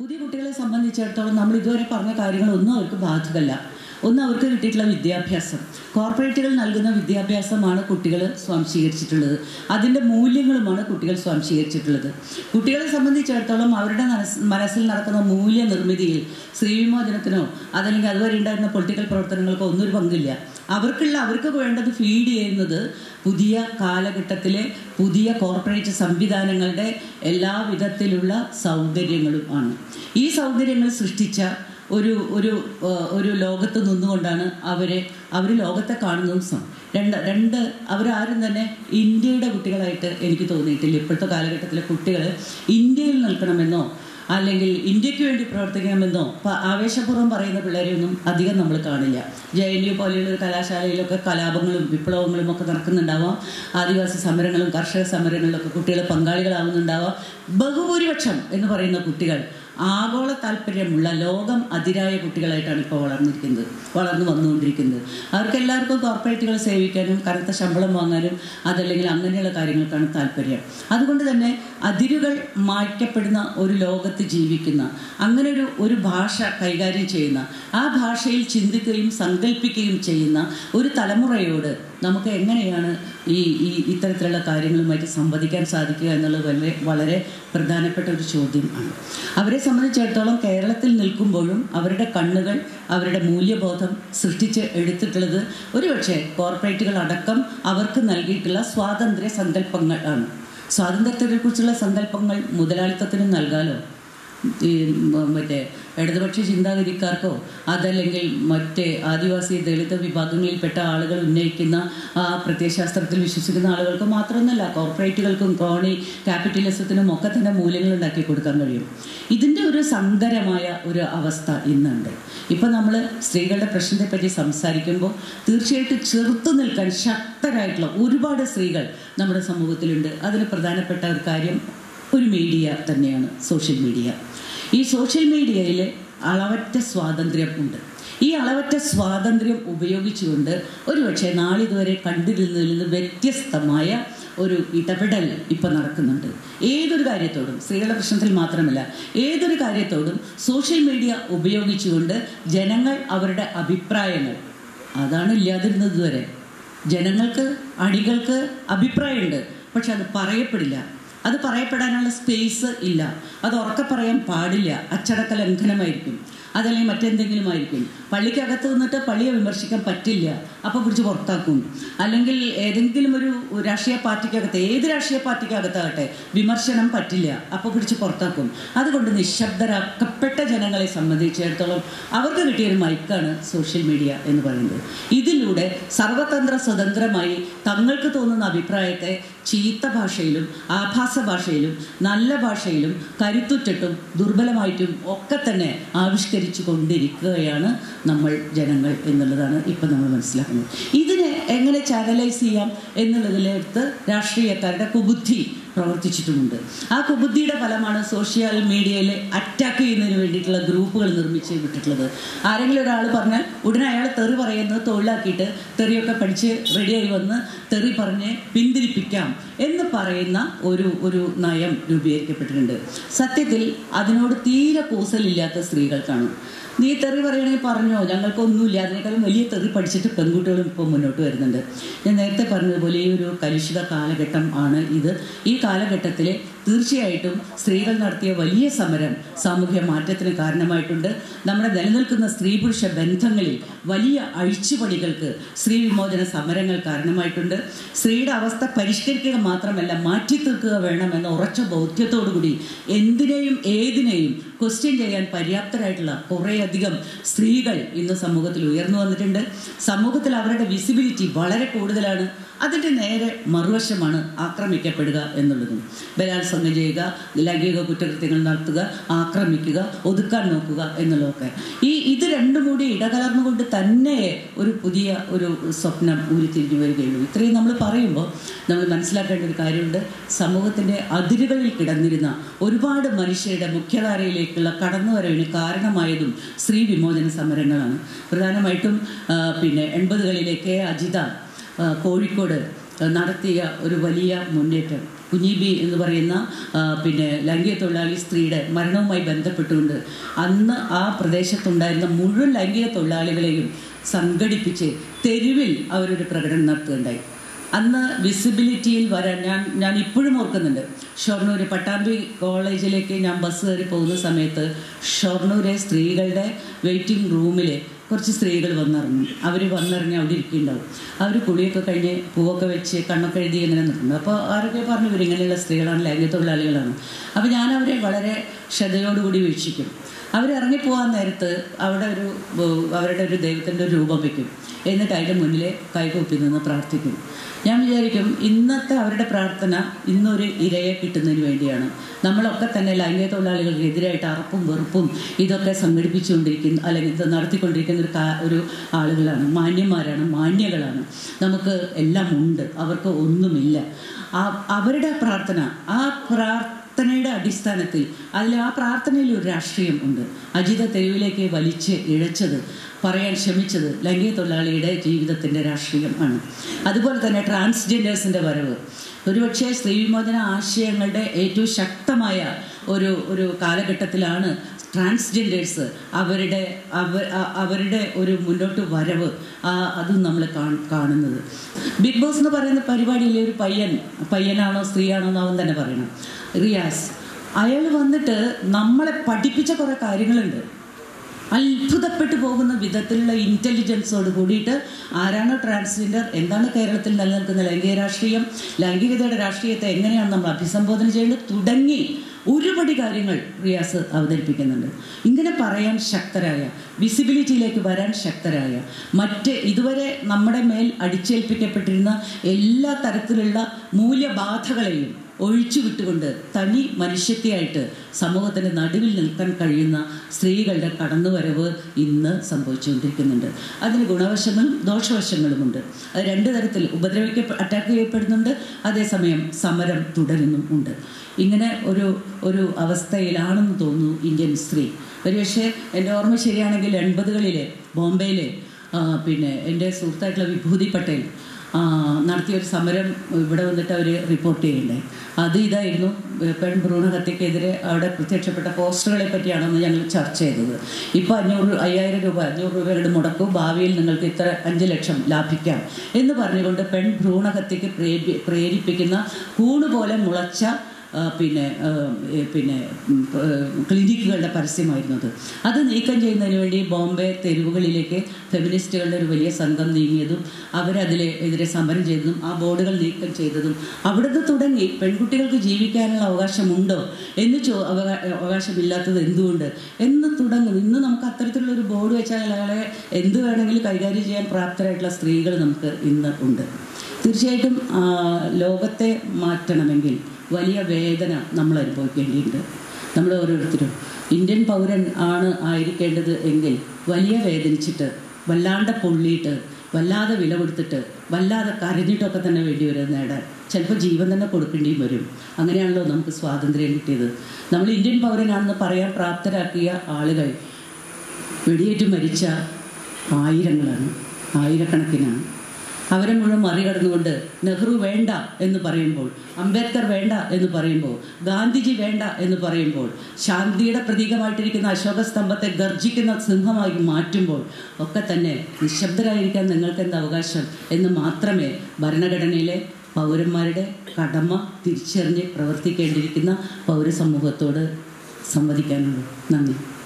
പുതിയ കുട്ടികളെ സംബന്ധിച്ചിടത്തോളം നമ്മൾ ഇതുവരെ പറഞ്ഞ കാര്യങ്ങളൊന്നും അവർക്ക് ബാധകമല്ല ഒന്ന് അവർക്ക് കിട്ടിയിട്ടുള്ള വിദ്യാഭ്യാസം കോർപ്പറേറ്റുകൾ നൽകുന്ന വിദ്യാഭ്യാസമാണ് കുട്ടികൾ സ്വാംശീകരിച്ചിട്ടുള്ളത് അതിൻ്റെ മൂല്യങ്ങളുമാണ് കുട്ടികൾ സ്വാംശീകരിച്ചിട്ടുള്ളത് കുട്ടികളെ സംബന്ധിച്ചിടത്തോളം അവരുടെ മനസ് മനസ്സിൽ നടക്കുന്ന മൂല്യനിർമ്മിതിയിൽ സ്ത്രീവിമോചനത്തിനോ അതല്ലെങ്കിൽ അതുവരെ ഉണ്ടായിരുന്ന പൊളിറ്റിക്കൽ പ്രവർത്തനങ്ങൾക്കോ ഒന്നും ഒരു പങ്കില്ല അവർക്കുള്ള അവർക്ക് വേണ്ടത് ഫീഡ് ചെയ്യുന്നത് പുതിയ കാലഘട്ടത്തിലെ പുതിയ കോർപ്പറേറ്റ് സംവിധാനങ്ങളുടെ എല്ലാ വിധത്തിലുള്ള സൗകര്യങ്ങളും ആണ് ഈ സൗകര്യങ്ങൾ സൃഷ്ടിച്ച ഒരു ഒരു ഏഹ്, ഒരു ലോകത്ത് നിന്നുകൊണ്ടാണ് അവരെ അവർ ലോകത്തെ കാണുന്നതും സം രണ്ട് രണ്ട് അവരാരും തന്നെ ഇന്ത്യയുടെ കുട്ടികളായിട്ട് എനിക്ക് തോന്നിയിട്ടില്ല ഇപ്പോഴത്തെ കാലഘട്ടത്തിലെ കുട്ടികൾ ഇന്ത്യയിൽ നിൽക്കണമെന്നോ അല്ലെങ്കിൽ ഇന്ത്യക്ക് വേണ്ടി പ്രവർത്തിക്കണമെന്നോ പ- ആവേശപൂർവ്വം പറയുന്ന പിള്ളേരെയൊന്നും അധികം നമ്മൾ കാണില്ല ജെ എൻ യു പോലെയുള്ള ഒരു കലാശാലയിലൊക്കെ കലാപങ്ങളും വിപ്ലവങ്ങളും ഒക്കെ നടക്കുന്നുണ്ടാവാം ആദിവാസി സമരങ്ങളും കർഷക സമരങ്ങളിലൊക്കെ കുട്ടികൾ പങ്കാളികളാവുന്നുണ്ടാവാം ബഹുഭൂരിപക്ഷം എന്ന് പറയുന്ന കുട്ടികൾ ആഗോള താല്പര്യമുള്ള ലോകം അതിരായ കുട്ടികളായിട്ടാണ് ഇപ്പോൾ വളർന്നിരിക്കുന്നത് വളർന്നു വന്നുകൊണ്ടിരിക്കുന്നത് അവർക്ക് എല്ലാവർക്കും കോർപ്പറേറ്റുകൾ സേവിക്കാനും കനത്ത ശമ്പളം വാങ്ങാനും അതല്ലെങ്കിൽ അങ്ങനെയുള്ള കാര്യങ്ങൾക്കാണ് താല്പര്യം അതുകൊണ്ട് തന്നെ അതിരുകൾ മായ്ക്കപ്പെടുന്ന ഒരു ലോകത്ത് ജീവിക്കുന്ന അങ്ങനെ ഒരു ഒരു ഭാഷ കൈകാര്യം ചെയ്യുന്ന ആ ഭാഷയിൽ ചിന്തിക്കുകയും സങ്കല്പിക്കുകയും ചെയ്യുന്ന ഒരു തലമുറയോട് നമുക്ക് എങ്ങനെയാണ് ഈ ഈ ഇത്തരത്തിലുള്ള കാര്യങ്ങളുമായിട്ട് സംവദിക്കാൻ സാധിക്കുക എന്നുള്ളത് വളരെ വളരെ പ്രധാനപ്പെട്ട ഒരു ചോദ്യം ആണ് അവരെ സംബന്ധിച്ചിടത്തോളം കേരളത്തിൽ നിൽക്കുമ്പോഴും അവരുടെ കണ്ണുകൾ അവരുടെ മൂല്യബോധം സൃഷ്ടിച്ച് എടുത്തിട്ടുള്ളത് ഒരുപക്ഷെ കോർപ്പറേറ്റുകൾ അടക്കം അവർക്ക് നൽകിയിട്ടുള്ള സ്വാതന്ത്ര്യ സങ്കല്പങ്ങൾ ആണ് സ്വാതന്ത്ര്യത്തെക്കുറിച്ചുള്ള സങ്കല്പങ്ങൾ മുതലാളിത്തത്തിനും നൽകാലോ ഈ മ- മറ്റേ ഇടതുപക്ഷ ചിന്താഗതിക്കാർക്കോ അതല്ലെങ്കിൽ മറ്റേ ആദിവാസി ദളിത് വിഭാഗങ്ങളിൽപ്പെട്ട ആളുകൾ ഉന്നയിക്കുന്ന ആ പ്രത്യയശാസ്ത്രത്തിൽ വിശ്വസിക്കുന്ന ആളുകൾക്ക് മാത്രമൊന്നുമല്ല കോർപ്പറേറ്റുകൾക്കും ക്രോണി ക്യാപിറ്റലിസത്തിനും ഒക്കെ തന്നെ മൂല്യങ്ങൾ ഉണ്ടാക്കി കൊടുക്കാൻ കഴിയും ഇതിൻ്റെ ഒരു സങ്കരമായ ഒരു അവസ്ഥ ഇന്നുണ്ട് ഇപ്പം നമ്മൾ സ്ത്രീകളുടെ പ്രശ്നത്തെപ്പറ്റി സംസാരിക്കുമ്പോൾ തീർച്ചയായിട്ടും ചെറുത്തു നിൽക്കാൻ ശക്തരായിട്ടുള്ള ഒരുപാട് സ്ത്രീകൾ നമ്മുടെ സമൂഹത്തിലുണ്ട് അതിന് പ്രധാനപ്പെട്ട ഒരു കാര്യം ഒരു മീഡിയ തന്നെയാണ് സോഷ്യൽ മീഡിയ ഈ സോഷ്യൽ മീഡിയയിൽ അളവറ്റ സ്വാതന്ത്ര്യം ഉണ്ട് ഈ അളവറ്റ സ്വാതന്ത്ര്യം ഉപയോഗിച്ചുകൊണ്ട് ഒരുപക്ഷെ നാളിതുവരെ കണ്ടിരുന്നതിൽ നിന്ന് വ്യത്യസ്തമായ ഒരു ഇടപെടൽ ഇപ്പം നടക്കുന്നുണ്ട് ഏതൊരു കാര്യത്തോടും സ്ത്രീകളുടെ പ്രശ്നത്തിൽ മാത്രമല്ല ഏതൊരു കാര്യത്തോടും സോഷ്യൽ മീഡിയ ഉപയോഗിച്ചുകൊണ്ട് ജനങ്ങൾ അവരുടെ അഭിപ്രായങ്ങൾ അതാണ് ഇല്ലാതിരുന്നത് വരെ ജനങ്ങൾക്ക് അണികൾക്ക് അഭിപ്രായമുണ്ട് പക്ഷെ അത് പറയപ്പെടില്ല അത് പറയപ്പെടാനുള്ള സ്പേസ് ഇല്ല അത് ഉറക്കെ പറയാൻ പാടില്ല അച്ചടക്ക ലംഘനമായിരിക്കും അതല്ലെങ്കിൽ മറ്റെന്തെങ്കിലും ആയിരിക്കും പള്ളിക്കകത്ത് നിന്നിട്ട് പള്ളിയെ വിമർശിക്കാൻ പറ്റില്ല അപ്പോൾ പിടിച്ച് പുറത്താക്കും അല്ലെങ്കിൽ ഏതെങ്കിലും ഒരു രാഷ്ട്രീയ പാർട്ടിക്കകത്ത് ഏത് രാഷ്ട്രീയ പാർട്ടിക്കകത്താകട്ടെ വിമർശനം പറ്റില്ല അപ്പോൾ പിടിച്ച് പുറത്താക്കും അതുകൊണ്ട് നിശബ്ദരാക്കപ്പെട്ട ജനങ്ങളെ സംബന്ധിച്ചിടത്തോളം അവർക്ക് കിട്ടിയൊരു മൈക്കാണ് സോഷ്യൽ മീഡിയ എന്ന് പറയുന്നത് ഇതിലൂടെ സർവതന്ത്ര സ്വതന്ത്രമായി തങ്ങൾക്ക് തോന്നുന്ന അഭിപ്രായത്തെ ചീത്ത ഭാഷയിലും ആഭാസ ഭാഷയിലും നല്ല ഭാഷയിലും കരുത്തുറ്റിട്ടും ദുർബലമായിട്ടും ഒക്കെ തന്നെ ആവിഷ്കരിച്ചു കൊണ്ടിരിക്കുകയാണ് നമ്മൾ ജനങ്ങൾ എന്നുള്ളതാണ് ഇപ്പം നമ്മൾ മനസ്സിലാക്കുന്നത് ഇതിനെ എങ്ങനെ ചാനലൈസ് ചെയ്യാം എന്നുള്ളതിലെടുത്ത് രാഷ്ട്രീയക്കാരുടെ കുബുദ്ധി പ്രവർത്തിച്ചിട്ടുമുണ്ട് ആ കുബുദ്ധിയുടെ ഫലമാണ് സോഷ്യൽ മീഡിയയിൽ അറ്റാക്ക് ചെയ്യുന്നതിന് വേണ്ടിയിട്ടുള്ള ഗ്രൂപ്പുകൾ നിർമ്മിച്ച് വിട്ടിട്ടുള്ളത് ആരെങ്കിലും ഒരാൾ പറഞ്ഞാൽ ഉടനെ അയാൾ തെറി പറയുന്നത് തൊഴിലാക്കിയിട്ട് തെറിയൊക്കെ പഠിച്ച് റെഡിയായി വന്ന് തെറി പറഞ്ഞ് പിന്തിരിപ്പിക്കാം എന്ന് പറയുന്ന ഒരു ഒരു നയം രൂപീകരിക്കപ്പെട്ടിട്ടുണ്ട് സത്യത്തിൽ അതിനോട് തീരെ കൂസലില്ലാത്ത സ്ത്രീകൾക്കാണ് നീ തെറി പറയണമെങ്കിൽ പറഞ്ഞോ ഞങ്ങൾക്കൊന്നുമില്ല അതിനേക്കാളും വലിയ തെറി പഠിച്ചിട്ട് പെൺകുട്ടികളും ഇപ്പോൾ മുന്നോട്ട് വരുന്നുണ്ട് ഞാൻ നേരത്തെ പറഞ്ഞതുപോലെ ഈ ഒരു കലുഷിത കാലഘട്ടം ആണ് ഇത് ഈ കാലഘട്ടത്തിൽ തീർച്ചയായിട്ടും സ്ത്രീകൾ നടത്തിയ വലിയ സമരം സാമൂഹ്യ മാറ്റത്തിന് കാരണമായിട്ടുണ്ട് നമ്മുടെ നിലനിൽക്കുന്ന സ്ത്രീ പുരുഷ ബന്ധങ്ങളിൽ വലിയ അഴിച്ചുപണികൾക്ക് സ്ത്രീ വിമോചന സമരങ്ങൾ കാരണമായിട്ടുണ്ട് സ്ത്രീയുടെ അവസ്ഥ പരിഷ്കരിക്കുക മാത്രമല്ല മാറ്റി തീർക്കുക വേണമെന്ന ഉറച്ച ബോധ്യത്തോടുകൂടി എന്തിനേയും ഏതിനേയും ക്വസ്റ്റ്യൻ ചെയ്യാൻ പര്യാപ്തരായിട്ടുള്ള കുറേയധികം സ്ത്രീകൾ ഇന്ന് സമൂഹത്തിൽ ഉയർന്നു വന്നിട്ടുണ്ട് സമൂഹത്തിൽ അവരുടെ വിസിബിലിറ്റി വളരെ കൂടുതലാണ് അതിൻ്റെ നേരെ മറുവശമാണ് ആക്രമിക്കപ്പെടുക എന്നുള്ളതും ബലാത്സംഗം ചെയ്യുക ലൈംഗിക കുറ്റകൃത്യങ്ങൾ നടത്തുക ആക്രമിക്കുക ഒതുക്കാൻ നോക്കുക എന്നുള്ളതൊക്കെ ഈ ഇത് രണ്ടും കൂടി ഇടകലർന്നുകൊണ്ട് തന്നെ ഒരു പുതിയ ഒരു സ്വപ്നം ഉരുത്തിരിഞ്ഞു വരികയുള്ളൂ ഇത്രയും നമ്മൾ പറയുമ്പോൾ നമ്മൾ മനസ്സിലാക്കേണ്ട ഒരു കാര്യമുണ്ട് സമൂഹത്തിൻ്റെ അതിരുകളിൽ കിടന്നിരുന്ന ഒരുപാട് മനുഷ്യരുടെ മുഖ്യധാരയിലേക്കുള്ള കടന്നുവരവിന് കാരണമായതും സ്ത്രീ വിമോചന സമരങ്ങളാണ് പ്രധാനമായിട്ടും ആ, പിന്നെ എൺപതുകളിലെ കെ അജിത ആ, കോഴിക്കോട് ആ, നടത്തിയ ഒരു വലിയ മുന്നേറ്റം കുഞ്ഞിബി എന്ന് പറയുന്ന ആ, പിന്നെ ലൈംഗിക തൊഴിലാളി സ്ത്രീയുടെ മരണവുമായി ബന്ധപ്പെട്ടുകൊണ്ട് അന്ന് ആ പ്രദേശത്തുണ്ടായിരുന്ന മുഴുവൻ ലൈംഗിക തൊഴിലാളികളെയും സംഘടിപ്പിച്ച് തെരുവിൽ അവരൊരു പ്രകടനം നടത്തുകയുണ്ടായി അന്ന് വിസിബിലിറ്റിയിൽ വരാൻ ഞാൻ ഞാൻ ഇപ്പോഴും ഓർക്കുന്നുണ്ട് ഷൊർണൂർ പട്ടാമ്പി കോളേജിലേക്ക് ഞാൻ ബസ് കയറി പോകുന്ന സമയത്ത് ഷൊർണൂരെ സ്ത്രീകളുടെ വെയിറ്റിംഗ് റൂമിൽ കുറച്ച് സ്ത്രീകൾ വന്നിറങ്ങും അവർ വന്നിറങ്ങി അവിടെ ഇരിക്കുന്നുണ്ടാവും അവർ കുളിയൊക്കെ കഴിഞ്ഞ് പൂവൊക്കെ വെച്ച് കണ്ണൊക്കെ എഴുതി ഇങ്ങനെ നിൽക്കുന്നു അപ്പോൾ ആരൊക്കെ പറഞ്ഞു ഇവർ ഇങ്ങനെയുള്ള സ്ത്രീകളാണ് ലൈംഗിക തൊഴിലാളികളാണ് അപ്പോൾ ഞാൻ അവരെ വളരെ ശ്രദ്ധയോടുകൂടി വീക്ഷിക്കും അവരിറങ്ങിപ്പോകാൻ നേരത്ത് അവിടെ ഒരു ഏഹ്, അവരുടെ ഒരു ദൈവത്തിൻ്റെ ഒരു രൂപം വയ്ക്കും എന്നിട്ട് അതിൻ്റെ മുന്നിൽ കൈകൂപ്പി നിന്ന് പ്രാർത്ഥിക്കും ഞാൻ വിചാരിക്കും ഇന്നത്തെ അവരുടെ പ്രാർത്ഥന ഇന്നൊരു ഇരയെ കിട്ടുന്നതിന് വേണ്ടിയാണ് നമ്മളൊക്കെ തന്നെ ലൈംഗിക തൊഴിലാളികൾക്ക് എതിരായിട്ട് അറപ്പും വെറുപ്പും ഇതൊക്കെ സംഘടിപ്പിച്ചുകൊണ്ടിരിക്കുന്ന അല്ലെങ്കിൽ ഇത് നടത്തിക്കൊണ്ടിരിക്കുന്ന ഒരു കാ- ഒരു ആളുകളാണ് മാന്യന്മാരാണ് മാന്യകളാണ് നമുക്ക് എല്ലാം ഉണ്ട് അവർക്ക് ഒന്നുമില്ല ആ- അവരുടെ പ്രാർത്ഥന ആ പ്രാർത്ഥനയുടെ അടിസ്ഥാനത്തിൽ അതിൽ ആ പ്രാർത്ഥനയിൽ ഒരു രാഷ്ട്രീയം ഉണ്ട് അജിത തെരുവിലേക്ക് വലിച്ച് ഇഴച്ചത് പറയാൻ ശ്രമിച്ചത് ലൈംഗിക തൊഴിലാളിയുടെ ജീവിതത്തിൻ്റെ രാഷ്ട്രീയം ആണ് അതുപോലെ തന്നെ ട്രാൻസ്ജെൻഡേഴ്സിൻ്റെ വരവ് ഒരുപക്ഷെ സ്ത്രീവിമോചന ആശയങ്ങളുടെ ഏറ്റവും ശക്തമായ ഒരു ഒരു കാലഘട്ടത്തിലാണ് ട്രാൻസ്ജെൻഡേഴ്സ് അവരുടെ അവ അ- അവരുടെ ഒരു മുന്നോട്ട് വരവ് ആ, അതും നമ്മൾ കാണുന്നത് ബിഗ് ബോസ് എന്ന് പറയുന്ന പരിപാടിയിൽ ഒരു പയ്യൻ പയ്യനാണോ സ്ത്രീയാണോ എന്ന് അവൻ തന്നെ പറയണം റിയാസ് അയാൾ വന്നിട്ട് നമ്മളെ പഠിപ്പിച്ച കുറേ കാര്യങ്ങളുണ്ട് അത്ഭുതപ്പെട്ടു പോകുന്ന വിധത്തിലുള്ള ഇൻ്റലിജൻസോട് കൂടിയിട്ട് ആരാണ് ട്രാൻസ്ജെൻഡർ എന്താണ് കേരളത്തിൽ നിലനിൽക്കുന്ന ലൈംഗിക രാഷ്ട്രീയം ലൈംഗികതയുടെ രാഷ്ട്രീയത്തെ എങ്ങനെയാണ് നമ്മൾ അഭിസംബോധന ചെയ്യേണ്ടത് തുടങ്ങി ഒരുപടി കാര്യങ്ങൾ റിയാസ് അവതരിപ്പിക്കുന്നുണ്ട് ഇങ്ങനെ പറയാൻ ശക്തരായ വിസിബിലിറ്റിയിലേക്ക് വരാൻ ശക്തരായ മറ്റ് ഇതുവരെ നമ്മുടെ മേൽ അടിച്ചേൽപ്പിക്കപ്പെട്ടിരുന്ന എല്ലാ തരത്തിലുള്ള മൂല്യബാധകളെയും ഒഴിച്ചു വിട്ടുകൊണ്ട് തനി മനുഷ്യത്തെയായിട്ട് സമൂഹത്തിൻ്റെ നടുവിൽ നിൽക്കാൻ കഴിയുന്ന സ്ത്രീകളുടെ കടന്നുവരവ് ഇന്ന് സംഭവിച്ചുകൊണ്ടിരിക്കുന്നുണ്ട് അതിന് ഗുണവശങ്ങളും ദോഷവശങ്ങളുമുണ്ട് അത് രണ്ട് തരത്തിൽ ഉപദ്രവിക്ക അറ്റാക്ക് ചെയ്യപ്പെടുന്നുണ്ട് അതേസമയം സമരം തുടരുന്നും ഉണ്ട് ഇങ്ങനെ ഒരു ഒരു അവസ്ഥയിലാണെന്ന് തോന്നുന്നു ഇന്ത്യൻ സ്ത്രീ ഒരുപക്ഷെ എൻ്റെ ഓർമ്മ ശരിയാണെങ്കിൽ എൺപതുകളിലെ ബോംബെയിലെ ആ, പിന്നെ എൻ്റെ സുഹൃത്തായിട്ടുള്ള വിഭൂതി പട്ടേൽ ആ, നടത്തിയൊരു സമരം ഇവിടെ വന്നിട്ട് അവർ റിപ്പോർട്ട് ചെയ്യുന്നുണ്ടായി അത് ഇതായിരുന്നു ഏഹ് പെൺ ഭ്രൂണഹത്യക്കെതിരെ അവിടെ പ്രത്യക്ഷപ്പെട്ട പോസ്റ്ററുകളെ പറ്റിയാണെന്ന് ഞങ്ങൾ ചർച്ച ചെയ്തത് ഇപ്പോൾ അഞ്ഞൂറ് അയ്യായിരം രൂപ അഞ്ഞൂറ് രൂപയുടെ മുടക്കും ഭാവിയിൽ നിങ്ങൾക്ക് ഇത്ര അഞ്ച് ലക്ഷം ലാഭിക്കാം എന്ന് പറഞ്ഞുകൊണ്ട് പെൺ ഭ്രൂണഹത്യക്ക് പ്രേരി പ്രേരിപ്പിക്കുന്ന കൂണ് പോലെ മുളച്ച ആ, പിന്നെ ആ, ഏ, പിന്നെ ഉം, ആ, ക്ലിനിക്കുകളുടെ പരസ്യമായിരുന്നു അത് അത് നീക്കം ചെയ്യുന്നതിന് വേണ്ടി ബോംബെ തെരുവുകളിലേക്ക് ഫെമിനിസ്റ്റുകളുടെ ഒരു വലിയ സംഘം നീങ്ങിയതും അവരതിലെ എതിരെ സമരം ചെയ്തതും ആ ബോർഡുകൾ നീക്കം ചെയ്തതും അവിടുന്ന് തുടങ്ങി പെൺകുട്ടികൾക്ക് ജീവിക്കാനുള്ള അവകാശമുണ്ടോ എന്ന് ചോ അവകാ- അവകാശമില്ലാത്തത് എന്തുകൊണ്ട് എന്ന് തുടങ്ങുന്നു ഇന്ന് നമുക്ക് അത്തരത്തിലുള്ള ഒരു ബോർഡ് വെച്ചാൽ അയാളെ എന്ത് വേണമെങ്കിലും കൈകാര്യം ചെയ്യാൻ പ്രാപ്തരായിട്ടുള്ള സ്ത്രീകൾ നമുക്ക് ഇന്ന് ഉണ്ട് തീർച്ചയായിട്ടും ആ, ലോകത്തെ മാറ്റണമെങ്കിൽ വലിയ വേദന നമ്മൾ അനുഭവിക്കേണ്ടിയിട്ടുണ്ട് നമ്മൾ ഓരോരുത്തരും ഇന്ത്യൻ പൗരൻ ആണ് ആയിരിക്കേണ്ടത് എങ്കിൽ വലിയ വേദനിച്ചിട്ട് വല്ലാണ്ട് പൊള്ളിയിട്ട് വല്ലാതെ വില കൊടുത്തിട്ട് വല്ലാതെ കരഞ്ഞിട്ടൊക്കെ തന്നെ വേണ്ടി വരും അത് നേടാൻ ചിലപ്പോൾ ജീവൻ തന്നെ കൊടുക്കേണ്ടിയും വരും അങ്ങനെയാണല്ലോ നമുക്ക് സ്വാതന്ത്ര്യം കിട്ടിയത് നമ്മൾ ഇന്ത്യൻ പൗരനാണെന്ന് പറയാൻ പ്രാപ്തരാക്കിയ ആളുകൾ വെടിയേറ്റ് മരിച്ച ആയിരങ്ങളാണ് ആയിരക്കണക്കിനാണ് അവരെ മുഴുവൻ മറികടന്നുകൊണ്ട് നെഹ്റു വേണ്ട എന്ന് പറയുമ്പോൾ അംബേദ്കർ വേണ്ട എന്ന് പറയുമ്പോൾ ഗാന്ധിജി വേണ്ട എന്ന് പറയുമ്പോൾ ശാന്തിയുടെ പ്രതീകമായിട്ടിരിക്കുന്ന അശോക സ്തംഭത്തെ ഗർജിക്കുന്ന സിംഹമായി മാറ്റുമ്പോൾ ഒക്കെ തന്നെ നിശബ്ദരായിരിക്കാൻ നിങ്ങൾക്ക് എന്ത് അവകാശം എന്ന് മാത്രമേ ഭരണഘടനയിലെ പൗരന്മാരുടെ കടമ തിരിച്ചറിഞ്ഞ് പ്രവർത്തിക്കേണ്ടിയിരിക്കുന്ന പൗരസമൂഹത്തോട് സംവദിക്കാനുള്ളൂ നന്ദി